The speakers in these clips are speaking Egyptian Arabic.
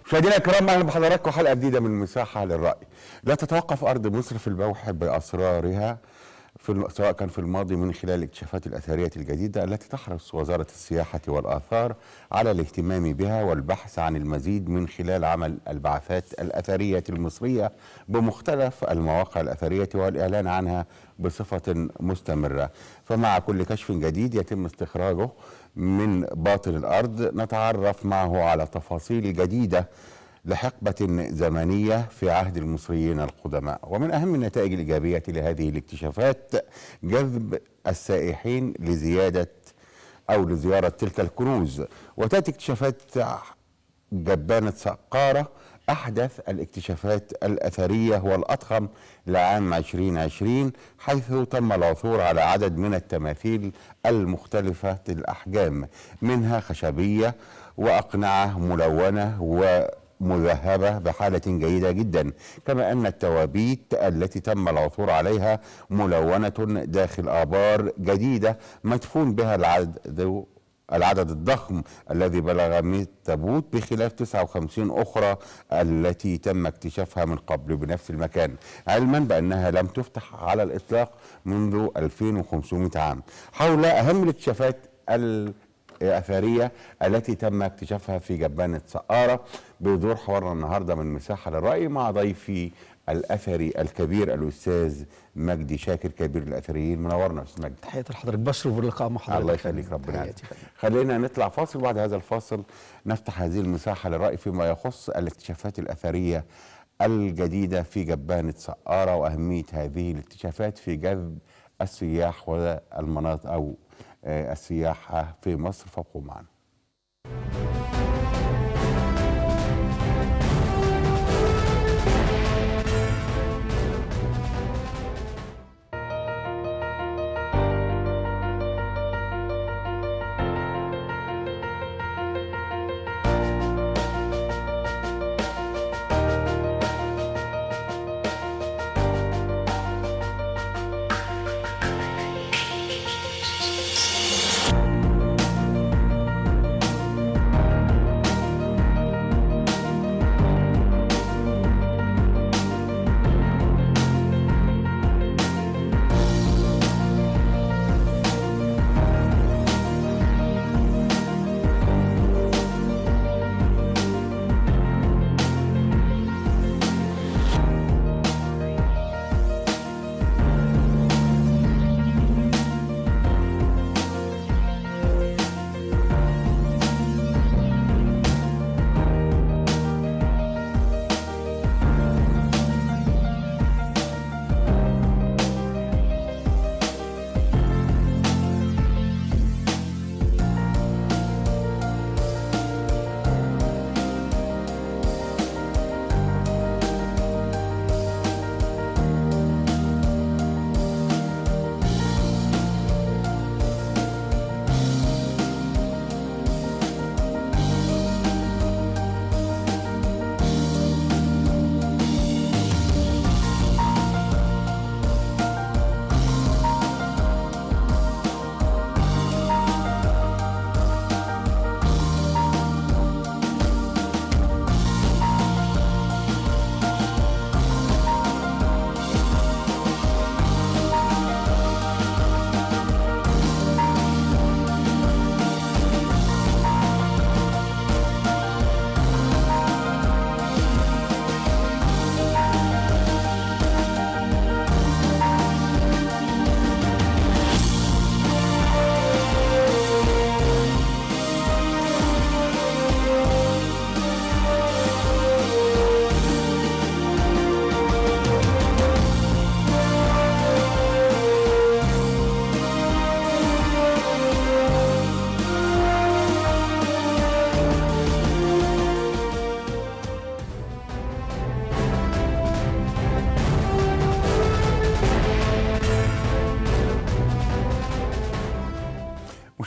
مشاهدينا الكرام اهلا بحضراتكم حلقه جديده من مساحه للراي. لا تتوقف ارض مصر في البوح باسرارها في الم- سواء كان في الماضي من خلال الاكتشافات الاثريه الجديده التي تحرص وزاره السياحه والاثار على الاهتمام بها والبحث عن المزيد من خلال عمل البعثات الاثريه المصريه بمختلف المواقع الاثريه والاعلان عنها بصفه مستمره. فمع كل كشف جديد يتم استخراجه من باطن الارض نتعرف معه على تفاصيل جديده لحقبة زمنية في عهد المصريين القدماء ومن أهم النتائج الإيجابية لهذه الاكتشافات جذب السائحين لزيادة أو لزيارة تلك الكنوز وتأتي اكتشافات جبانة سقارة أحدث الاكتشافات الأثرية والأضخم لعام 2020 حيث تم العثور على عدد من التماثيل المختلفة الأحجام منها خشبية وأقنعة ملونة ومذهبة بحالة جيدة جدا كما أن التوابيت التي تم العثور عليها ملونة داخل آبار جديدة مدفون بها العدد العدد الضخم الذي بلغ 100 تابوت بخلاف 59 أخرى التي تم اكتشافها من قبل بنفس المكان علما بأنها لم تفتح على الإطلاق منذ 2500 عام حول أهم الاكتشافات الأثرية التي تم اكتشافها في جبانة سقارة بيدور حوارنا النهاردة من مساحة للرأي مع ضيفي الأثري الكبير الأستاذ مجدي شاكر كبير الأثريين منورنا أستاذ مجدي تحياتي لحضرتك بشرف باللقاء مع حضرتك الله يخليك ربنا تحياتي يعزك. خلينا نطلع فاصل بعد هذا الفاصل نفتح هذه المساحة للرأي فيما يخص الاكتشافات الأثرية الجديدة في جبانة سقارة وأهمية هذه الاكتشافات في جذب السياح والمناطق أو آه، السياحة في مصر فابقوا معنا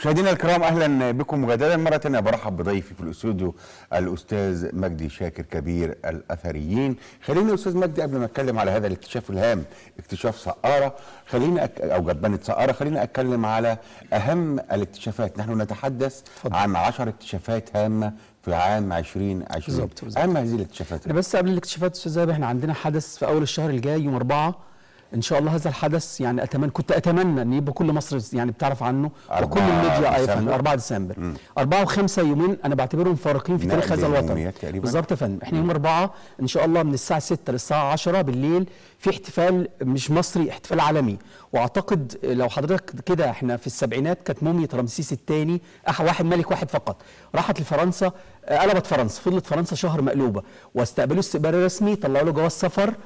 مشاهدينا الكرام اهلا بكم مجددا مره ثانيه برحب بضيفي في الاستوديو الاستاذ مجدي شاكر كبير الاثريين خليني يا استاذ مجدي قبل ما اتكلم على هذا الاكتشاف الهام اكتشاف سقاره خليني أك... او جبانه سقاره خليني اتكلم على اهم الاكتشافات نحن نتحدث اتفضل. عن 10 اكتشافات هامه في عام 2020 بالظبط، بالظبط. اهم هذه الاكتشافات احنا بس قبل الاكتشافات استاذ زاهر احنا عندنا حدث في اول الشهر الجاي يوم أربعة ان شاء الله هذا الحدث يعني اتمنى كنت اتمنى ان يبقى كل مصر يعني بتعرف عنه أربعة وكل الميديا اي ديسمبر. فندم 4 ديسمبر 4 و5 يومين انا بعتبرهم فارقين في تاريخ نقل هذا الوطن اليوميات تقريباً. بالظبط يا فندم احنا يوم 4 ان شاء الله من الساعه 6 للساعه 10 بالليل في احتفال مش مصري احتفال عالمي واعتقد لو حضرتك كده احنا في السبعينات كانت موميا رمسيس الثاني أح واحد ملك واحد فقط راحت لفرنسا آه، قلبت فرنسا فضلت فرنسا شهر مقلوبه واستقبلوه استقبال رسمي طلعوا له جواز سفر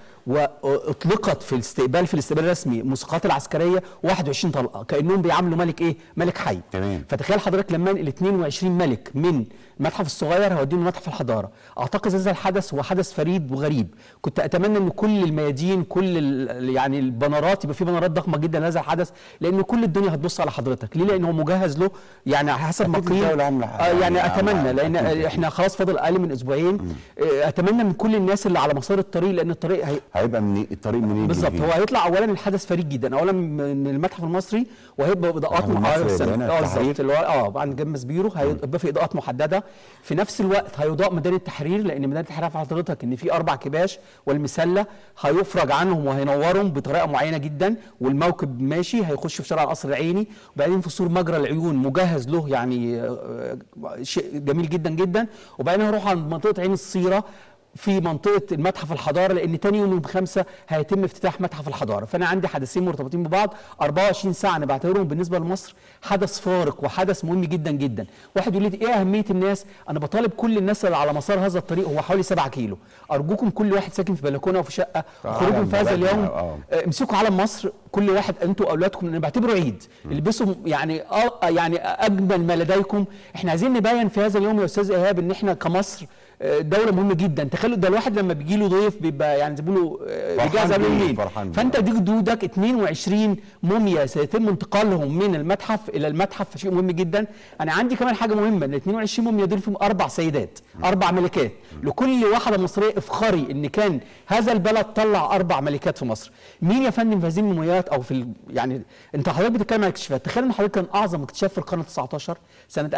واطلقت في الاستقبال في الاستقبال الرسمي الموسيقات العسكريه 21 طلقه كانهم بيعاملوا ملك ايه ملك حي تمام. فتخيل حضرتك لما انقل 22 ملك من المتحف الصغير هوديهم متحف الحضاره اعتقد هذا الحدث هو حدث فريد وغريب كنت اتمنى ان كل الميادين كل ال- يعني البنرات يبقى في بنرات ضخمه جدا لهذا الحدث لان كل الدنيا هتبص على حضرتك ليه لان هو مجهز له يعني حسب ما أكيد قيل الدولة عاملة آه يعني عاملة- اتمنى لان أكيد. احنا خلاص فاضل اقل من اسبوعين آه، اتمنى من كل الناس اللي على مسار الطريق لان الطريق هي هيبقى من الطريق منين بالظبط لفين؟ هو هيطلع اولا الحدث فريد جدا اولا من المتحف المصري وهيبقى باضاءات المتحف محدده المصري السنة. اللي هنا اه التحرير؟ بالظبط اللي هو اه عند جنب سبيرو هيبقى في اضاءات محدده في نفس الوقت هيضاء ميدان التحرير لان ميدان التحرير عارف حضرتك ان في اربع كباش والمسله هيفرج عنهم وهينورهم بطريقه معينه جدا والموكب ماشي هيخش في شارع القصر العيني وبعدين في سور مجرى العيون مجهز له يعني آه، آه، شيء جميل جدا جدا وبعدين هنروح عند منطقه عين الصيره في منطقه المتحف الحضاره لان تاني يوم يوم خمسة هيتم افتتاح متحف الحضاره فانا عندي حدثين مرتبطين ببعض 24 ساعه انا بعتبرهم بالنسبه لمصر حدث فارق وحدث مهم جدا جدا واحد يقول لي ايه اهميه الناس انا بطالب كل الناس اللي على مسار هذا الطريق هو حوالي 7 كيلو ارجوكم كل واحد ساكن في بلكونه او في شقه خروجهم علم في هذا بلدنا، اليوم آه. آه، امسكوا علم مصر كل واحد انتوا واولادكم انا بعتبره عيد البسوا يعني آه يعني اجمل ما لديكم احنا عايزين نبين في هذا اليوم يا استاذ ايهاب ان احنا كمصر آه، دولة مهمة جدا تخيلوا ده الواحد لما بيجي له ضيف بيبقى يعني زي ما بيقولوا آه، فرحان بيجهز قبل بيه، يومين فرحان بيه. فانت دي جدودك 22 موميا سيتم انتقالهم من المتحف الى المتحف شيء مهم جدا انا عندي كمان حاجه مهمه ان 22 موميا دول فيهم اربع سيدات اربع ملكات لكل واحده مصريه افخري ان كان هذا البلد طلع اربع ملكات في مصر مين يا فندم في هذه المومياوات او في ال... يعني انت حضرتك بتتكلم عن اكتشافات تخيل ان حضرتك كان اعظم اكتشاف في القرن 19 سنه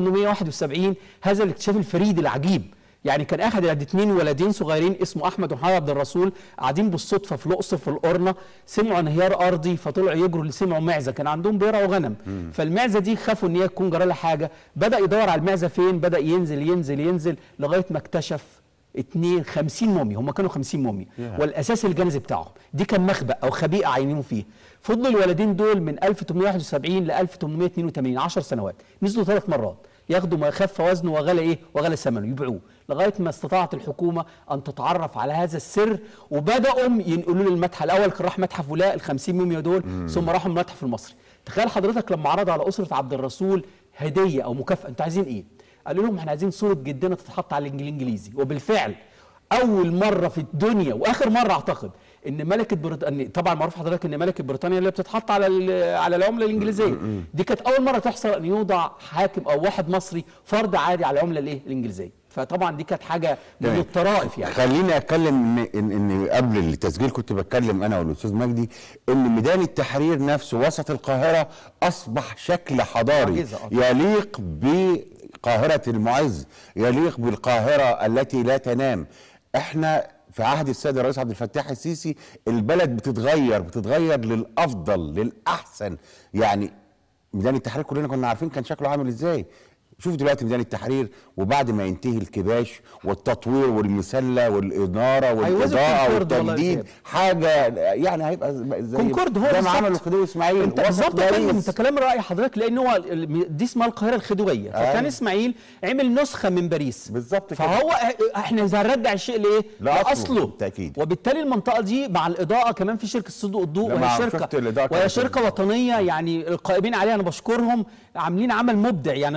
1871 هذا الاكتشاف الفريد العجيب يعني كان اخد عند اتنين ولدين صغيرين اسمه احمد ومحمد عبد الرسول قاعدين بالصدفه في الاقصر في القرنه سمعوا انهيار ارضي فطلعوا يجروا اللي سمعوا معزه كان عندهم بيره وغنم فالمعزه دي خافوا ان هي تكون جرى لها حاجه بدا يدور على المعزه فين بدا ينزل ينزل ينزل لغايه ما اكتشف اتنين 50 موميا هم كانوا 50 موميا ياه. والاساس الجنزي بتاعهم دي كان مخبأ او خبيئه عينيهم فيه فضلوا الولدين دول من 1871 ل 1882 10 سنوات نزلوا ثلاث مرات ياخدوا ما خف وزنه وغلى ايه وغلى ثمنه يبيعوه لغايه ما استطاعت الحكومه ان تتعرف على هذا السر وبداوا ينقلوا له المتحف الاول كان راح متحف ولاء ال 50 موميا دول ثم راحوا المتحف المصري تخيل حضرتك لما عرضوا على اسره عبد الرسول هديه او مكافاه انتوا عايزين ايه قالوا لهم احنا عايزين صوره جدنا تتحط على الانجليزي وبالفعل اول مره في الدنيا واخر مره اعتقد ان ملكه بريطانيا طبعا معروف حضرتك ان ملكه بريطانيا اللي بتتحط على ال- على العمله الانجليزيه دي كانت اول مره تحصل ان يوضع حاكم او واحد مصري فرد عادي على العمله الايه الانجليزيه فطبعا دي كانت حاجه من تمام. الطرائف يعني خليني اتكلم ان ان, إن قبل التسجيل كنت بتكلم انا والاستاذ مجدي ان ميدان التحرير نفسه وسط القاهره اصبح شكل حضاري معجزة، آه. يليق بقاهره المعز يليق بالقاهره التي لا تنام احنا في عهد السيد الرئيس عبد الفتاح السيسي البلد بتتغير بتتغير للافضل للاحسن يعني ميدان التحرير كلنا كنا عارفين كان شكله عامل ازاي شوف دلوقتي ميدان التحرير وبعد ما ينتهي الكباش والتطوير والمسله والاناره هيوزن والاضاءه كونكورد والله والتجديد زياد. حاجه يعني هيبقى زي كونكورد هو زي ما بالظبط. عملوا خديوي اسماعيل انت وسط بالظبط يا فندم باريس. انت كلام رأي حضرتك لان هو ال- دي اسمها القاهره الخديويه فكان أيوة. اسماعيل عمل نسخه من باريس بالظبط كده. فهو احنا اذا هنرجع الشيء لايه؟ لأصله بالتأكيد. وبالتالي المنطقه دي مع الاضاءه كمان في شركه صدق الضوء لما وهي شفت شركه الإضاءة وهي كانت- شركه وطنيه يعني القائمين عليها انا بشكرهم عاملين عمل مبدع يعني الاضاءات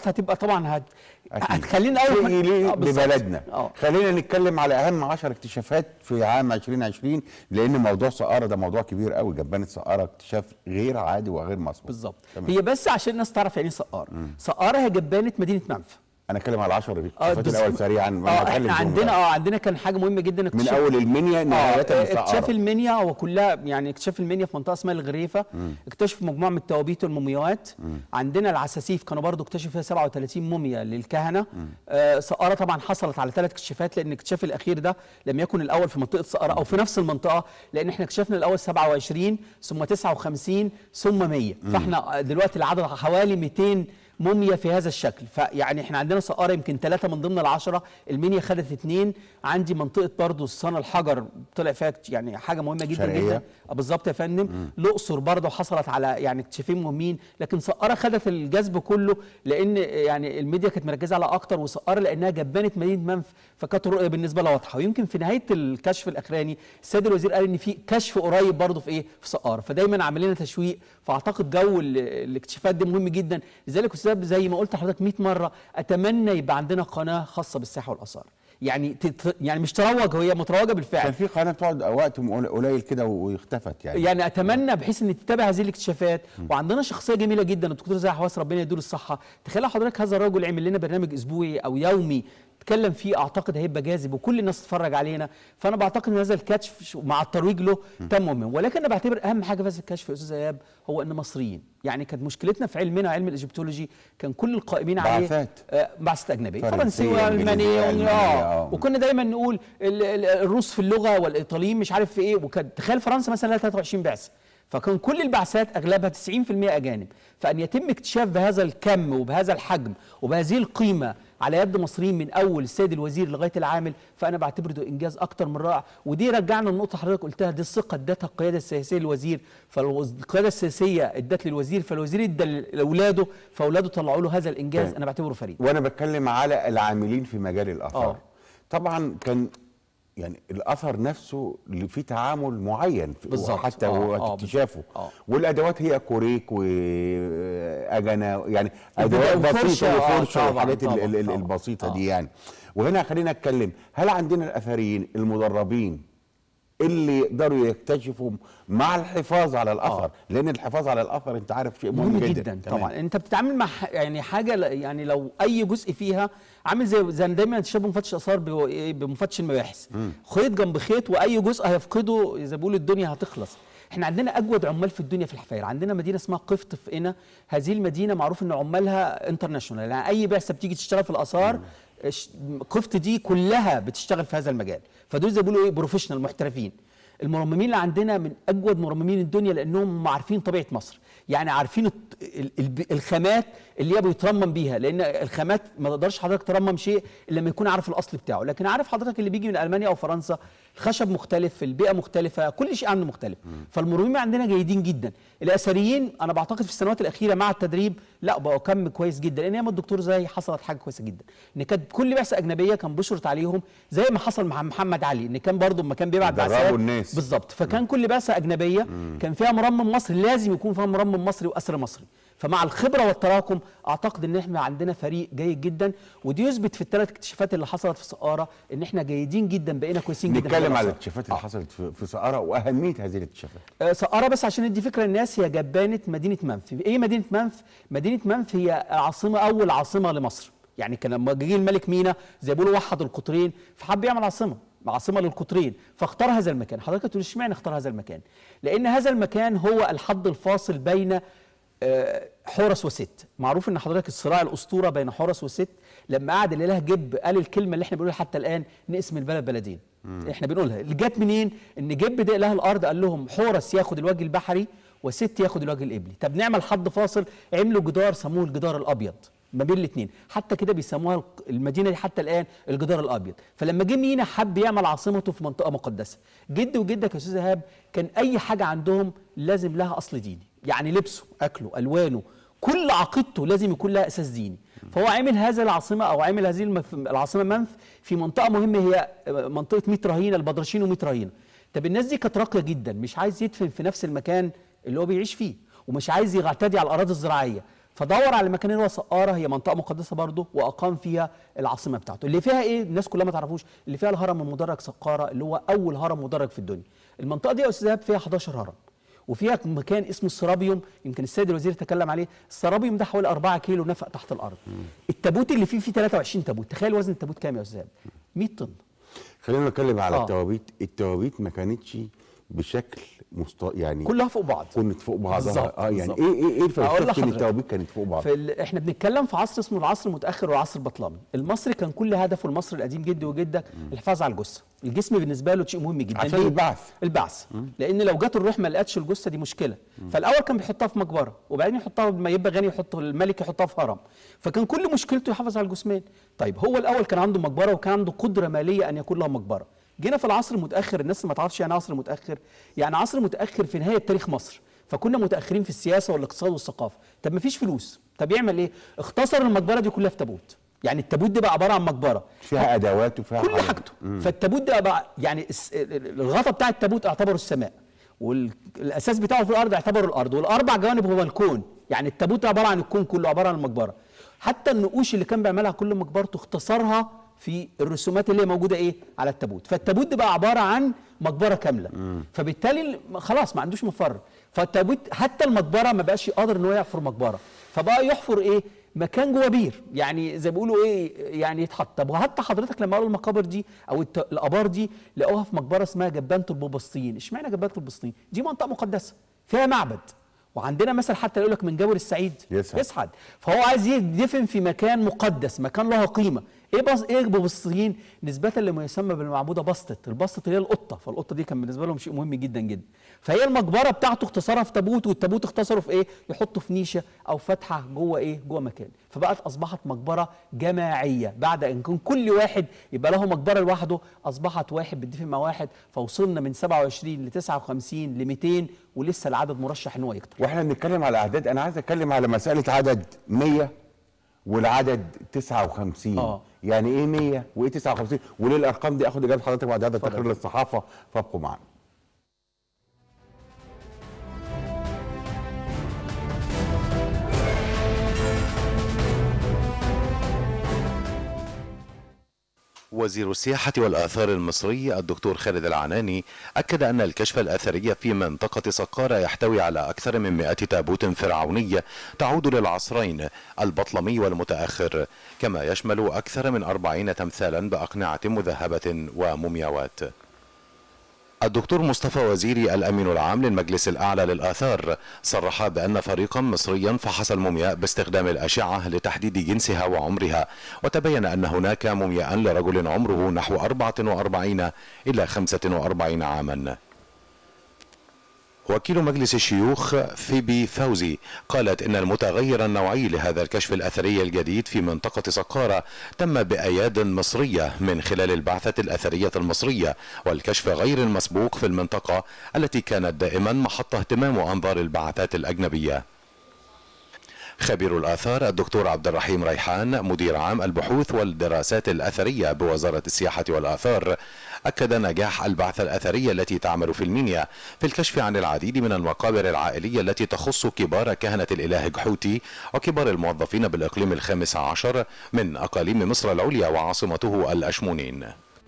هتبقى طبعا هت... أكيد. هتخلينا شيء اول يليق آه، بالظبط. ببلدنا اه خلينا نتكلم على اهم 10 اكتشافات في عام 2020 لان موضوع سقاره ده موضوع كبير قوي جبانه سقاره اكتشاف غير عادي وغير مسبوق بالظبط تمام. هي بس عشان الناس تعرف يعني ايه سقاره سقاره هي جبانه مدينه منف انا اتكلم على 10 اه اكتشافات بس- الاول سريعا ما اه هتكلم احنا فيهم عندنا بقى. اه عندنا كان حاجه مهمه جدا من اكتشاف- اول المنيا اه نهايه اكتشاف السقاره المنيا هو كلها يعني اكتشاف المنيا في منطقه اسمها الغريفه اكتشفوا مجموعه من التوابيت والمومياوات عندنا العساسيف كانوا برضو اكتشفوا فيها 37 موميا للكهنه آه سقاره طبعا حصلت على ثلاث اكتشافات لان الاكتشاف الاخير ده لم يكن الاول في منطقه سقاره او في نفس المنطقه لان احنا اكتشفنا الاول 27 ثم 59 ثم 100 فاحنا دلوقتي العدد حوالي 200 موميا في هذا الشكل فيعني احنا عندنا سقاره يمكن ثلاثه من ضمن العشره المنيا خدت اثنين عندي منطقه برضو الصنع الحجر طلع فيها كت- يعني حاجه مهمه جدا شرقية. جدا آه بالظبط يا فندم الاقصر برضه حصلت على يعني اكتشافين مهمين لكن سقاره خدت الجذب كله لان يعني الميديا كانت مركزه على اكتر وسقاره لانها جبانه مدينه منف فكانت الرؤيه بالنسبه لها واضحه ويمكن في نهايه الكشف الاخراني السيد الوزير قال ان في كشف قريب برضه في ايه في سقاره فدايما عامل لنا تشويق فاعتقد جو ال- الاكتشافات دي مهم جدا لذلك استاذ زي ما قلت لحضرتك 100 مره اتمنى يبقى عندنا قناه خاصه بالسياحه والاثار يعني تت يعني مش تروج هي متروجه بالفعل كان في قناه بتقعد وقت قليل كده واختفت يعني يعني اتمنى بحيث ان تتابع هذه الاكتشافات وعندنا شخصيه جميله جدا الدكتور زاهي حواس ربنا يديله الصحه تخيل حضرتك هذا الرجل عمل لنا برنامج اسبوعي او يومي اتكلم فيه اعتقد هيبقى جاذب وكل الناس تتفرج علينا فانا بعتقد ان هذا الكشف ش- مع الترويج له تم مهم ولكن انا بعتبر اهم حاجه في هذا الكشف يا استاذ اياب هو ان مصريين يعني كانت مشكلتنا في علمنا علم الايجيبتولوجي كان كل القائمين عليه بعثات. آه، بعثات اجنبيه فرنسية، فرنسيه إنجليزية، والمانيه ألمانية، اه آه. وكنا دايما نقول ال- ال- الروس في اللغه والايطاليين مش عارف في ايه وكان تخيل فرنسا مثلا لها 23 بعثه فكان كل البعثات اغلبها 90% اجانب فان يتم اكتشاف بهذا الكم وبهذا الحجم وبهذه القيمه على يد مصريين من اول السيد الوزير لغايه العامل فانا بعتبره ده انجاز اكتر من رائع ودي رجعنا للنقطه حضرتك قلتها دي الثقه ادتها القياده السياسيه للوزير فالقياده السياسيه ادت للوزير فالوزير ادى لاولاده فاولاده طلعوا له هذا الانجاز طيب. انا بعتبره فريد وانا بتكلم على العاملين في مجال الاثار آه. طبعا كان يعني الاثر نفسه اللي فيه تعامل معين في- بالظبط. حتى آه، هو آه، اكتشافه آه. والادوات هي كوريك واجنه يعني ادوات وفرشة، بسيطه آه، وفرشه طبعاً، والحاجات ال- طبعاً، ال- ال- طبعاً. البسيطه آه. دي يعني وهنا خلينا نتكلم هل عندنا الاثريين المدربين اللي يقدروا يكتشفوا مع الحفاظ على الاثر آه. لان الحفاظ على الاثر انت عارف شيء مهم جدا, تمام. طبعا انت بتتعامل مع ح- يعني حاجه ل- يعني لو اي جزء فيها عامل زي زي دايما تشبه مفتش اثار ب- إيه بمفتش المباحث خيط جنب خيط واي جزء هيفقده زي ما بيقولوا الدنيا هتخلص احنا عندنا اجود عمال في الدنيا في الحفاير عندنا مدينه اسمها قفط في قنا هذه المدينه معروف ان عمالها انترناشونال يعني اي بعثه بتيجي تشتغل في الاثار اش- قفط دي كلها بتشتغل في هذا المجال فدول زي ما بيقولوا ايه بروفيشنال محترفين المرممين اللي عندنا من اجود مرممين الدنيا لانهم عارفين طبيعه مصر يعني عارفين الت- ال- ال- الخامات اللي هي بيترمم بيها لان الخامات ما تقدرش حضرتك ترمم شيء الا لما يكون عارف الاصل بتاعه لكن عارف حضرتك اللي بيجي من المانيا او فرنسا الخشب مختلف البيئه مختلفه كل شيء عنده مختلف فالمرممين عندنا جيدين جدا الاثريين انا بعتقد في السنوات الاخيره مع التدريب لا بقوا كم كويس جدا لان ايام الدكتور زي حصلت حاجه كويسه جدا ان كانت كل بعثه اجنبيه كان بيشرط عليهم زي ما حصل مع محمد علي ان كان برضه لما كان بيبعت دربوا بعثات الناس. بالظبط فكان كل بعثه اجنبيه كان فيها مرمم مصري لازم يكون فيها مرمم مصري واسر مصري فمع الخبره والتراكم اعتقد ان احنا عندنا فريق جيد جدا ودي يثبت في الثلاث اكتشافات اللي حصلت في سقاره ان احنا جيدين جدا بقينا كويسين جدا في نتكلم على الآثار. الاكتشافات اللي حصلت في في سقاره واهميه هذه الاكتشافات آه، سقارة بس عشان ندي فكرة للناس هي جبانة مدينة منف ايه مدينة منف؟ مدينة منف هي عاصمة أول عاصمة لمصر يعني كان لما جه الملك مينا زي ما بيقولوا وحد القطرين فحب يعمل عاصمة عاصمة للقطرين فاختار هذا المكان حضرتك تقول اشمعنى اختار هذا المكان لأن هذا المكان هو الحد الفاصل بين آه، حورس وست معروف ان حضرتك الصراع الاسطوره بين حورس وست لما قعد الاله جب قال الكلمه اللي احنا بنقولها حتى الان نقسم البلد بلدين احنا بنقولها اللي جت منين ان جب ده اله الارض قال لهم حورس ياخد الوجه البحري وست ياخد الوجه القبلي طب نعمل حد فاصل عملوا جدار سموه الجدار الابيض ما بين الاثنين حتى كده بيسموها الق- المدينه دي حتى الان الجدار الابيض فلما جه مينا حب يعمل عاصمته في منطقه مقدسه جد وجدك يا استاذ ايهاب كان اي حاجه عندهم لازم لها اصل ديني يعني لبسه اكله الوانه كل عقيدته لازم يكون لها اساس ديني فهو عامل هذا العاصمه او عامل هذه المف- العاصمه منف في منطقه مهمه هي منطقه 100 رهينه البدرشين و100 رهينه طب الناس دي كانت راقيه جدا مش عايز يدفن في نفس المكان اللي هو بيعيش فيه ومش عايز يعتدي على الاراضي الزراعيه فدور على المكان اللي هو سقاره هي منطقه مقدسه برضه واقام فيها العاصمه بتاعته اللي فيها ايه الناس كلها ما تعرفوش اللي فيها الهرم المدرج سقاره اللي هو اول هرم مدرج في الدنيا المنطقه دي يا استاذ إيهاب فيها 11 هرم وفيها مكان اسمه السرابيوم يمكن السيد الوزير تكلم عليه السرابيوم ده حوالي 4 كيلو نفق تحت الارض التابوت اللي فيه فيه 23 تابوت تخيل وزن التابوت كام يا استاذ إيهاب؟ 100 طن خلينا نتكلم على آه. التوابيت التوابيت ما كانتش بشكل مست... يعني كلها فوق بعض كنت فوق بعضها بالظبط، اه يعني بالظبط. ايه ايه ايه هقول الفلسفه ان لحضرتك. التوابيت كانت فوق بعض في ال... احنا بنتكلم في عصر اسمه العصر المتاخر والعصر البطلمي المصري كان كل هدفه المصري القديم جدي وجدك الحفاظ على الجثه الجسم بالنسبه له شيء مهم جدا عشان ليه؟ البعث. البعث لان لو جت الروح ما لقتش الجثه دي مشكله فالاول كان بيحطها في مقبره وبعدين يحطها لما يبقى غني يحط الملك يحطها في هرم فكان كل مشكلته يحافظ على الجثمان طيب هو الاول كان عنده مقبره وكان عنده قدره ماليه ان يكون له مقبره جينا في العصر المتاخر الناس ما تعرفش يعني عصر متاخر يعني عصر متاخر في نهايه تاريخ مصر فكنا متاخرين في السياسه والاقتصاد والثقافه طب ما فيش فلوس طب يعمل ايه اختصر المقبره دي كلها في تابوت يعني التابوت ده بقى عباره عن مقبره فيها ادوات وفيها كل حاجات. حاجته فالتابوت ده بقى يعني الس- الغطا بتاع التابوت اعتبره السماء والاساس بتاعه في الارض اعتبره الارض والاربع جوانب هو الكون يعني التابوت عباره عن الكون كله عباره عن المقبره حتى النقوش اللي كان بيعملها كل مقبرته اختصرها في الرسومات اللي هي موجوده ايه على التابوت فالتابوت ده بقى عباره عن مقبره كامله فبالتالي ال- خلاص ما عندوش مفر فالتابوت حتى المقبره ما بقاش يقدر ان هو يحفر مقبره فبقى يحفر ايه مكان جوه بير يعني زي ما بيقولوا ايه يعني يتحط طب وحتى حضرتك لما قالوا المقابر دي او الت- الابار دي لقوها في مقبره اسمها جبانه البوبسطيين اشمعنى جبانه البوبسطيين دي منطقه مقدسه فيها معبد وعندنا مثل حتى يقول لك من جور السعيد يسعد. يسعد فهو عايز يدفن في مكان مقدس مكان له قيمه ايه بص ايه البوبسطيين نسبه لما يسمى بالمعبوده بسطت البسطت اللي هي القطه فالقطه دي كان بالنسبه لهم شيء مهم جدا جدا فهي المقبره بتاعته اختصارها في تابوت والتابوت اختصره في ايه يحطه في نيشه او فتحه جوه ايه جوه مكان فبقت اصبحت مقبره جماعيه بعد ان كان كل واحد يبقى له مقبره لوحده اصبحت واحد بيدفن مع واحد فوصلنا من 27 ل 59 ل 200 ولسه العدد مرشح ان هو يكتر واحنا بنتكلم على اعداد انا عايز اتكلم على مساله عدد 100 والعدد 59 آه. يعني ايه 100 وايه 59 وليه الارقام دي اخد اجابه حضرتك بعد هذا اتفضل. التقرير للصحافه فابقوا معنا وزير السياحة والآثار المصري الدكتور خالد العناني أكد أن الكشف الأثري في منطقة سقارة يحتوي على أكثر من 100 تابوت فرعوني تعود للعصرين البطلمي والمتأخر كما يشمل أكثر من 40 تمثالا بأقنعة مذهبة ومومياوات الدكتور مصطفى وزيري الأمين العام للمجلس الأعلى للآثار صرح بأن فريقا مصريا فحص المومياء باستخدام الأشعة لتحديد جنسها وعمرها وتبين أن هناك مومياء لرجل عمره نحو 44 إلى 45 عاما وكيل مجلس الشيوخ فيبي فوزي قالت ان المتغير النوعي لهذا الكشف الاثري الجديد في منطقه سقاره تم باياد مصريه من خلال البعثه الاثريه المصريه والكشف غير المسبوق في المنطقه التي كانت دائما محط اهتمام وانظار البعثات الاجنبيه خبير الآثار الدكتور عبد الرحيم ريحان مدير عام البحوث والدراسات الأثرية بوزارة السياحة والآثار أكد نجاح البعثة الأثرية التي تعمل في المنيا في الكشف عن العديد من المقابر العائلية التي تخص كبار كهنة الإله جحوتي وكبار الموظفين بالإقليم الخامس عشر من أقاليم مصر العليا وعاصمته الأشمونين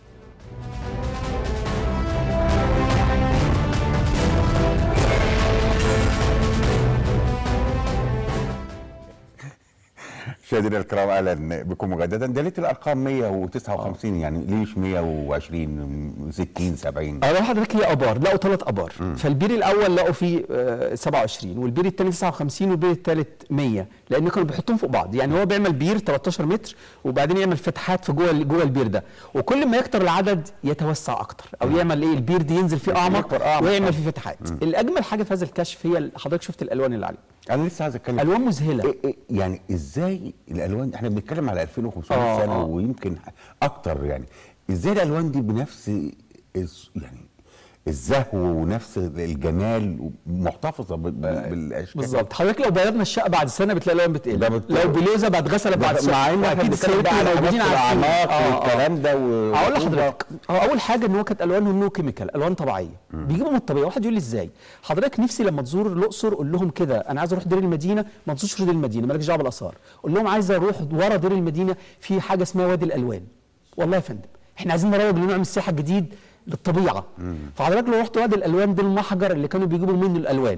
مشاهدينا الكرام اهلا بكم مجددا دليل الارقام 159 يعني ليه مش 120 60 70 اقول لحضرتك هي ابار لقوا ثلاث ابار فالبير الاول لقوا فيه آه، 27 والبير الثاني 59 والبير الثالث 100 لان كانوا بيحطوهم فوق بعض يعني هو بيعمل بير 13 متر وبعدين يعمل فتحات في جوه جوه البير ده وكل ما يكتر العدد يتوسع اكتر او يعمل ايه البير دي ينزل فيه اعمق يكبر أعمق. ويعمل فيه فتحات الاجمل حاجه في هذا الكشف هي ال- حضرتك شفت الالوان اللي عليه انا لسه عايز اتكلم الوان مذهله إيه إيه يعني ازاي الالوان احنا بنتكلم على 2500 آه، سنه آه. ويمكن اكتر يعني ازاي الالوان دي بنفس الس- يعني الزهو ونفس الجمال محتفظه ب- ب- بالاشكال بالظبط حضرتك لو بيضنا الشقه بعد سنه بتلاقي الالوان بتقل ده بت- لو بلوزه بعد غسله بعد سنه مع ان احنا اكيد بنتكلم بقى السيدات على اللي حاجات موجودين في عارفين. الاعماق آه، آه. والكلام ده و- هقول لحضرتك هو اول حاجه ان هو كانت الوانهم نو كيميكال الوان طبيعيه بيجيبوا من الطبيعه واحد يقول لي ازاي حضرتك نفسي لما تزور الاقصر قول لهم كده انا عايز اروح دير المدينه ما تنسوش دير المدينه مالكش دعوه بالاثار قول لهم عايز اروح ورا دير المدينه في حاجه اسمها وادي الالوان والله يا فندم احنا عايزين نروج لنوع من السياحه الجديد للطبيعه فحضرتك لو رحت وادي الالوان ده المحجر اللي كانوا بيجيبوا منه الالوان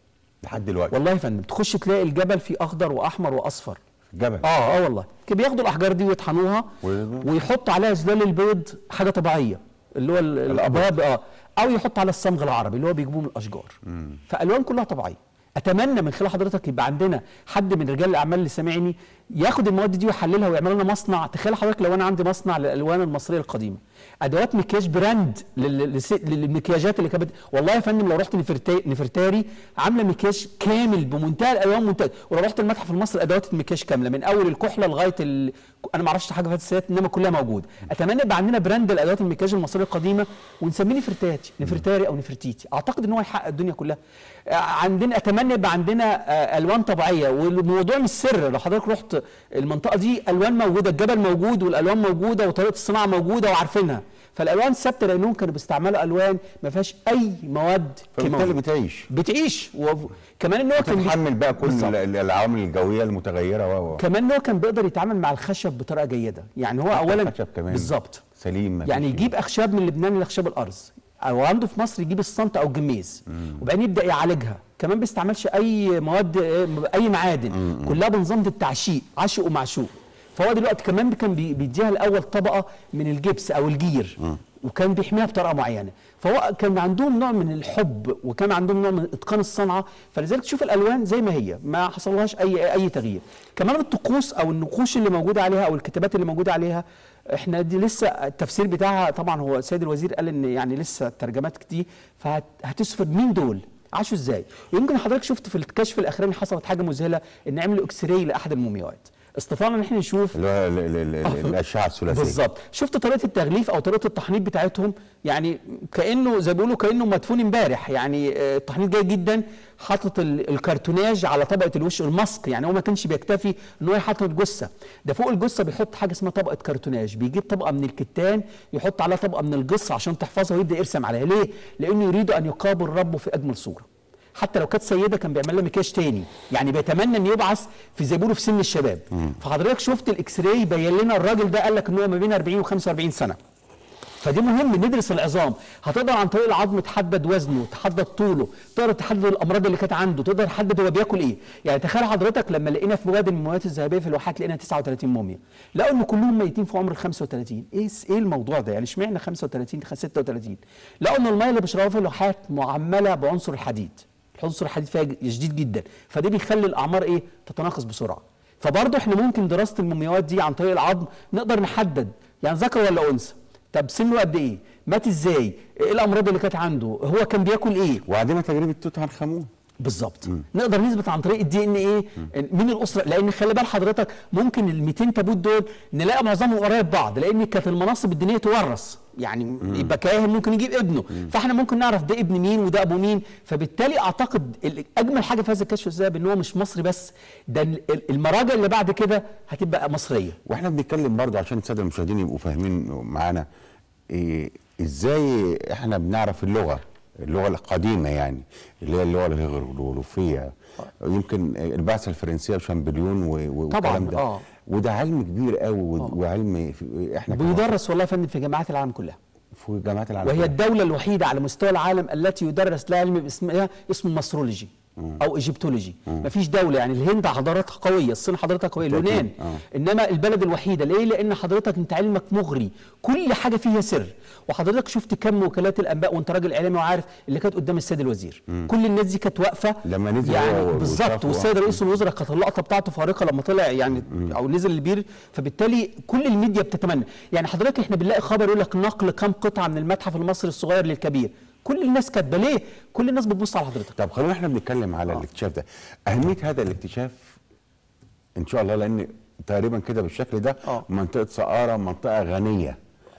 لحد دلوقتي والله يا فندم تخش تلاقي الجبل فيه اخضر واحمر واصفر جبل اه اه والله كانوا بياخدوا الاحجار دي ويطحنوها و- ويحط عليها زلال البيض حاجه طبيعيه اللي هو ال- الابواب اه او يحط على الصمغ العربي اللي هو بيجيبوه من الاشجار فالوان كلها طبيعيه اتمنى من خلال حضرتك يبقى عندنا حد من رجال الاعمال اللي سامعني ياخد المواد دي ويحللها ويعمل لنا مصنع تخيل حضرتك لو انا عندي مصنع للالوان المصريه القديمه ادوات مكياج براند لل- للس- للمكياجات اللي كانت والله يا فندم لو رحت نفرتا- نفرتاري عامله مكياج كامل بمنتهى الالوان منتهى ولو رحت المتحف المصري ادوات المكياج كامله من اول الكحله لغايه ال... انا ما اعرفش حاجه في السيات انما كلها موجوده اتمنى يبقى عندنا براند لادوات المكياج المصريه القديمه ونسميه نفرتاتي نفرتاري او نفرتيتي اعتقد ان هو يحقق الدنيا كلها آه، عندنا اتمنى يبقى عندنا آه، الوان طبيعيه والموضوع مش سر لو حضرتك رحت المنطقه دي الوان موجوده الجبل موجود والالوان موجوده وطريقه الصناعه موجوده وعارفينها فالالوان ثابته لانهم كانوا بيستعملوا الوان ما فيهاش اي مواد فبالتالي كيماويه بتعيش بتعيش وكمان ان هو كان بي- تتحمل بقى كل بالظبط. ال- العوامل الجويه المتغيره و و كمان ان هو كان بيقدر يتعامل مع الخشب بطريقه جيده يعني هو اولا الخشب كمان. بالظبط سليم مفيش يعني فيه. يجيب اخشاب من لبنان لاخشاب الارز او عنده في مصر يجيب الصنط او الجميز وبعدين يبدا يعالجها كمان بيستعملش اي مواد اي معادن كلها بنظام التعشيق عشق ومعشوق فهو دلوقتي كمان كان بي- بيديها الاول طبقه من الجبس او الجير وكان بيحميها بطريقه معينه فهو كان عندهم نوع من الحب وكان عندهم نوع من اتقان الصنعه فلذلك تشوف الالوان زي ما هي ما حصلهاش اي اي تغيير كمان الطقوس او النقوش اللي موجوده عليها او الكتابات اللي موجوده عليها احنا دي لسه التفسير بتاعها طبعا هو السيد الوزير قال ان يعني لسه الترجمات دي فهتسفر مين دول عاشوا ازاي يمكن حضرتك شفت في الكشف الاخراني حصلت حاجه مذهله ان عملوا اكس راي لاحد المومياوات استطعنا ان احنا نشوف اللي هو ال- ال- ال- الاشعه الثلاثيه بالظبط شفت طريقه التغليف او طريقه التحنيط بتاعتهم يعني كانه زي ما بيقولوا كانه مدفون امبارح يعني آه، التحنيط جيد جدا حاطط ال- الكرتوناج على طبقه الوش الماسك يعني هو ما كانش بيكتفي ان هو يحط جثه ده فوق الجثه بيحط حاجه اسمها طبقه كرتوناج بيجيب طبقه من الكتان يحط عليها طبقه من الجص عشان تحفظها ويبدا يرسم عليها ليه لانه يريد ان يقابل ربه في اجمل صوره حتى لو كانت سيده كان بيعمل لها مكياج تاني يعني بيتمنى ان يبعث في زي ما بيقولوا في سن الشباب فحضرتك شفت الاكس راي بين لنا الراجل ده قال لك ان هو ما بين 40 و45 سنه فدي مهم ندرس العظام هتقدر عن طريق العظم تحدد وزنه تحدد طوله تقدر تحدد الامراض اللي كانت عنده تقدر تحدد هو بياكل ايه يعني تخيل حضرتك لما لقينا في وادي المومياوات الذهبيه في الواحات لقينا 39 موميا لقوا ان كلهم ميتين في عمر ال 35 ايه ايه الموضوع ده يعني اشمعنى 35 36 لقوا ان الميه اللي بيشربوها في الواحات معمله بعنصر الحديد عنصر الحديد فيها شديد جدا فده بيخلي الاعمار ايه تتناقص بسرعه فبرضه احنا ممكن دراسه المومياوات دي عن طريق العظم نقدر نحدد يعني ذكر ولا انثى طب سنه قد ايه مات ازاي ايه الامراض اللي كانت عنده هو كان بياكل ايه وعندنا تجربه توت عنخ امون بالظبط نقدر نثبت عن طريق الدي ان ايه من الاسره لان خلي بال حضرتك ممكن ال 200 تابوت دول نلاقي معظمهم قريب بعض لان كانت المناصب الدينيه تورث يعني يبقى كاهن ممكن يجيب ابنه فاحنا ممكن نعرف ده ابن مين وده ابو مين فبالتالي اعتقد ال- اجمل حاجه في هذا الكشف الذهبي ان هو مش مصري بس ده ال- ال- المراجع اللي بعد كده هتبقى مصريه واحنا بنتكلم برضه عشان الساده المشاهدين يبقوا فاهمين معانا إيه ازاي احنا بنعرف اللغه اللغه القديمه يعني اللي هي اللغه الهيروغليفيه يمكن البعثه الفرنسيه وشامبليون و- و- طبعاً، والكلام ده آه. وده علم كبير قوي و- وعلم في- احنا كمان بيدرس والله يا فندم في جامعات العالم كلها في جامعات العالم وهي كلها. الدولة الوحيدة على مستوى العالم التي يدرس لها علم اسمها اسمه مصرولوجي او ايجيبتولوجي مفيش دولة يعني الهند حضارتها قوية الصين حضارتها قوية بالتأكيد. اليونان آه. انما البلد الوحيدة ليه لان حضرتك انت علمك مغري كل حاجة فيها سر وحضرتك شفت كم وكالات الانباء وانت راجل اعلامي وعارف اللي كانت قدام السيد الوزير كل الناس دي كانت واقفة لما نزل يعني هو بالظبط وشافه، والسيد آه. رئيس الوزراء كانت اللقطة بتاعته فارقة لما طلع يعني او نزل البير فبالتالي كل الميديا بتتمنى يعني حضرتك احنا بنلاقي خبر يقول لك نقل كم قطعة من المتحف المصري الصغير للكبير كل الناس كاتبه ليه كل الناس بتبص على حضرتك طب خلونا احنا بنتكلم على الاكتشاف ده اهميه هذا الاكتشاف ان شاء الله لان تقريبا كده بالشكل ده آه. منطقه سقاره منطقه غنيه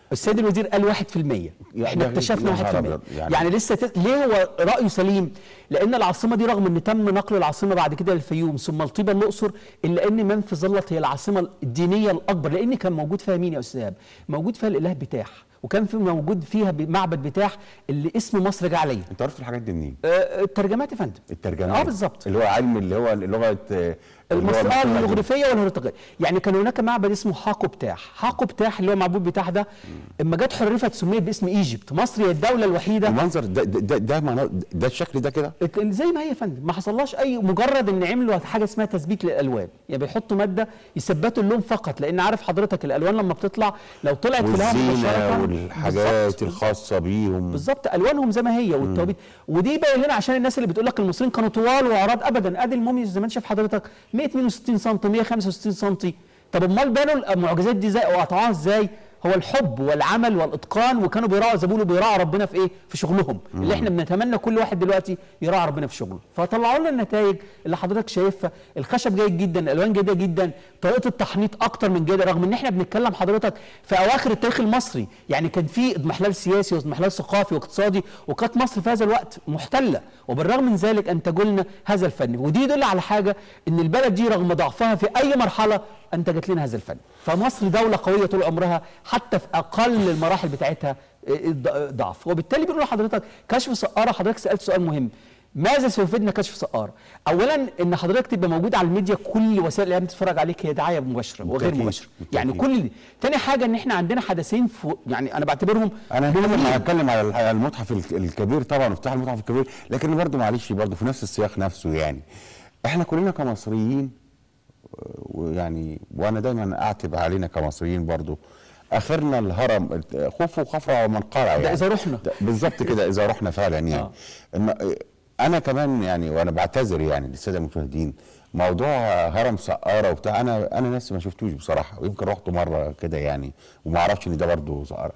السيد الوزير قال 1% احنا ده- اكتشفنا يا نهار 1% أبيض. يعني, يعني- يعني لسه ت... ليه هو رايه سليم لان العاصمه دي رغم ان تم نقل العاصمه بعد كده للفيوم ثم الطيبه الاقصر الا ان منفذ ظلت هي العاصمه الدينيه الاكبر لان كان موجود فيها مين يا استاذ إيهاب؟ موجود فيها الاله بتاح وكان في موجود فيها ب- معبد بتاح اللي اسم مصر جه عليه انت عرفت الحاجات دي منين؟ آه، الترجمات يا فندم الترجمات اه بالظبط اللي هو علم اللي هو لغه آه، اللغة المصرية المصرية. الهيروغليفية والهيروغليفية يعني كان هناك معبد اسمه حاقو بتاح حاقو بتاح اللي هو معبود بتاح ده اما جت حرفت سميت باسم ايجيبت مصر هي الدولة الوحيدة المنظر ده ده ده, ده, منا- ده الشكل ده كده ات- زي ما هي يا فندم ما حصلهاش اي مجرد ان عملوا حاجه اسمها تثبيت للالوان يعني بيحطوا ماده يثبتوا اللون فقط لان عارف حضرتك الالوان لما بتطلع لو طلعت في الهواء والزينه مباشرة- والحاجات بالظبط. الخاصه بيهم بالظبط الوانهم زي ما هي والتوابيت ودي باين لنا عشان الناس اللي بتقول لك المصريين كانوا طوال وعراض ابدا ادي الموميا زي ما انت شايف حضرتك 162 سم 165 سم طب امال بنوا المعجزات دي ازاي او قطعوها ازاي هو الحب والعمل والاتقان وكانوا بيراعوا زي ما بيقولوا بيراعوا ربنا في ايه في شغلهم اللي احنا بنتمنى كل واحد دلوقتي يراعي ربنا في شغله فطلعوا لنا النتائج اللي حضرتك شايفها الخشب جيد جدا الالوان جيده جدا طريقه التحنيط اكتر من جيده رغم ان احنا بنتكلم حضرتك في اواخر التاريخ المصري يعني كان في اضمحلال سياسي واضمحلال ثقافي واقتصادي وكانت مصر في هذا الوقت محتله وبالرغم من ذلك انتجوا لنا هذا الفن ودي يدل على حاجه ان البلد دي رغم ضعفها في اي مرحله انتجت لنا هذا الفن فمصر دوله قويه طول عمرها حتى في اقل المراحل بتاعتها إيه، ض- ضعف وبالتالي بيقولوا لحضرتك كشف سقاره حضرتك سالت سؤال مهم ماذا سيفيدنا كشف سقاره؟ اولا ان حضرتك تبقى موجود على الميديا كل وسائل الاعلام تتفرج عليك هي دعايه مباشره وغير بالتأكيد، مباشره يعني بالتأكيد. كل دي تاني حاجه ان احنا عندنا حدثين في يعني انا بعتبرهم انا هتكلم مهمين. هتكلم على الح- المتحف الك- الكبير طبعا افتتاح المتحف الكبير لكن برضه معلش برضه في نفس السياق نفسه يعني احنا كلنا كمصريين آه، ويعني وانا دايما اعتب علينا كمصريين برضه اخرنا الهرم خوف وخفرع ومنقرع يعني إذا رحنا. ده بالظبط كده اذا رحنا فعلا يعني آه. إما- انا كمان يعني وانا بعتذر يعني للساده المشاهدين موضوع هرم سقاره وبتاع انا انا نفسي ما شفتوش بصراحه ويمكن رحت مره كده يعني وما اعرفش ان ده برضه سقاره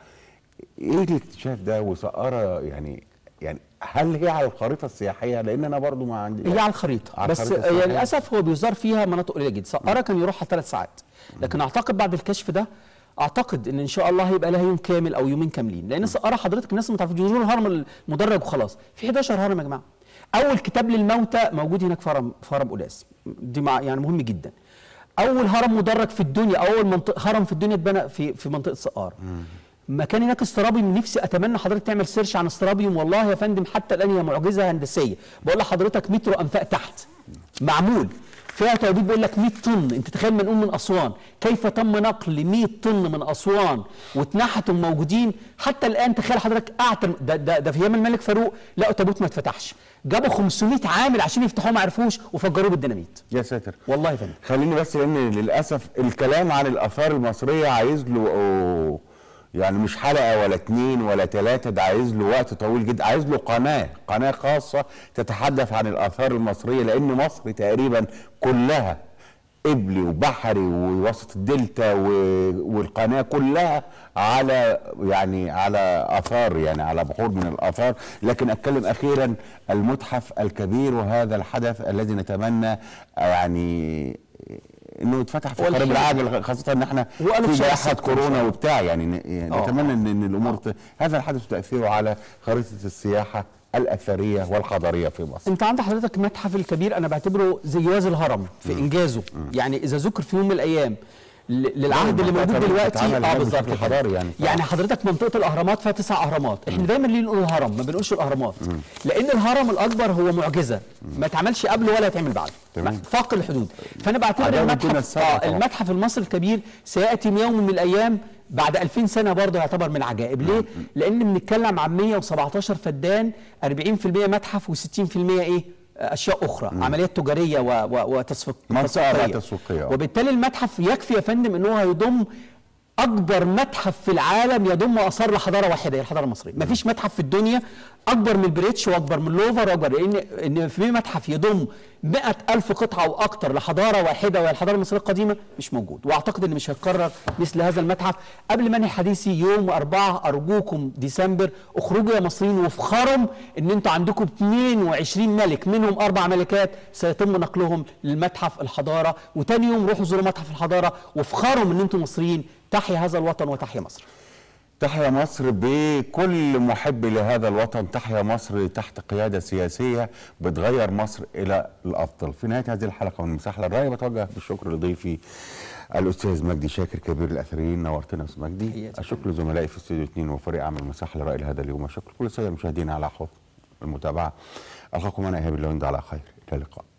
ايه الاكتشاف ده وسقاره يعني يعني هل هي على الخريطه السياحيه لان انا برضو ما عندي هي على الخريطه على بس الخريطة آه، السياحية. للاسف هو بيزار فيها مناطق قليله جدا سقاره كان يروحها ثلاث ساعات لكن اعتقد بعد الكشف ده اعتقد ان ان شاء الله هيبقى لها يوم كامل او يومين كاملين لان سقاره حضرتك الناس ما تعرفش يزوروا الهرم المدرج وخلاص في 11 هرم يا جماعه اول كتاب للموتى موجود هناك في هرم في هرم قلاس دي مع يعني مهم جدا اول هرم مدرج في الدنيا اول منطقه هرم في الدنيا اتبنى في في منطقه سقاره مكان هناك استرابيوم نفسي اتمنى حضرتك تعمل سيرش عن استرابيوم والله يا فندم حتى الان هي معجزه هندسيه بقول لحضرتك مترو انفاق تحت معمول فيها توابيت بيقول لك 100 طن انت تخيل منقول من اسوان كيف تم نقل 100 طن من اسوان واتنحتوا موجودين حتى الان تخيل حضرتك اعتم ده, ده, ده في ايام الملك فاروق لقوا تابوت ما اتفتحش جابوا 500 عامل عشان يفتحوه ما عرفوش وفجروه بالديناميت يا ساتر والله يا فندم خليني بس لان للاسف الكلام عن الاثار المصريه عايز له أوه يعني مش حلقه ولا اتنين ولا تلاته ده عايز له وقت طويل جدا عايز له قناه قناه خاصه تتحدث عن الاثار المصريه لان مصر تقريبا كلها قبلي وبحري ووسط الدلتا و- والقناه كلها على يعني على اثار يعني على بحور من الاثار لكن اتكلم اخيرا المتحف الكبير وهذا الحدث الذي نتمنى يعني انه يتفتح في والحين- قريب العاجل خاصه ان احنا وقالوا في في شهر جائحه ستة إن شاء كورونا الله. وبتاع يعني, ن- يعني آه. نتمنى ان ان الامور ت- هذا الحدث تاثيره على خريطه السياحه الاثريه والحضاريه في مصر انت عند حضرتك المتحف الكبير انا بعتبره زي جواز الهرم في انجازه يعني اذا ذكر في يوم من الايام ل- للعهد اللي المنطقة موجود كمان دلوقتي بتتعمل اه هناك بالظبط بشكل كده. حضاري يعني. يعني حضرتك منطقه الاهرامات فيها تسع اهرامات احنا دايما ليه نقول الهرم ما بنقولش الاهرامات لان الهرم الاكبر هو معجزه ما اتعملش قبله ولا يتعمل بعده تمام. فاق الحدود فانا بعتبر عداوة دون المتحف السابق آه طبعا. المتحف المصري الكبير سياتي يوم من الايام بعد 2000 سنه برضه يعتبر من العجائب ليه لان بنتكلم عن 117 فدان 40% متحف و60% ايه اشياء اخرى عمليات تجاريه و- و- وتسويق منطقة بقى تسويقية. تسويقية. وبالتالي المتحف يكفي يا فندم ان هو هيضم اكبر متحف في العالم يضم اثار لحضاره واحده هي الحضاره المصريه مفيش متحف في الدنيا اكبر من البريتش واكبر من اللوفر واكبر لان ان في متحف يضم 100 الف قطعه واكثر لحضاره واحده وهي الحضاره المصريه القديمه مش موجود واعتقد ان مش هيتكرر مثل هذا المتحف قبل ما انهي حديثي يوم أربعة ارجوكم ديسمبر اخرجوا يا مصريين وافخروا ان انتوا عندكم 22 ملك منهم اربع ملكات سيتم نقلهم للمتحف الحضاره وتاني يوم روحوا زوروا متحف الحضاره وافخروا ان انتم مصريين تحيا هذا الوطن وتحيا مصر تحيا مصر بكل محب لهذا الوطن تحيا مصر تحت قيادة سياسية بتغير مصر إلى الأفضل في نهاية هذه الحلقة من مساحة للرأي بتوجه بالشكر لضيفي الأستاذ مجدي شاكر كبير الأثريين نورتنا يا أستاذ مجدي تحياتي. أشكر زملائي في استوديو 2 وفريق عمل مساحة للرأي لهذا اليوم أشكر كل السادة المشاهدين على حسن المتابعة ألقاكم أنا إيهاب اللوند على خير إلى اللقاء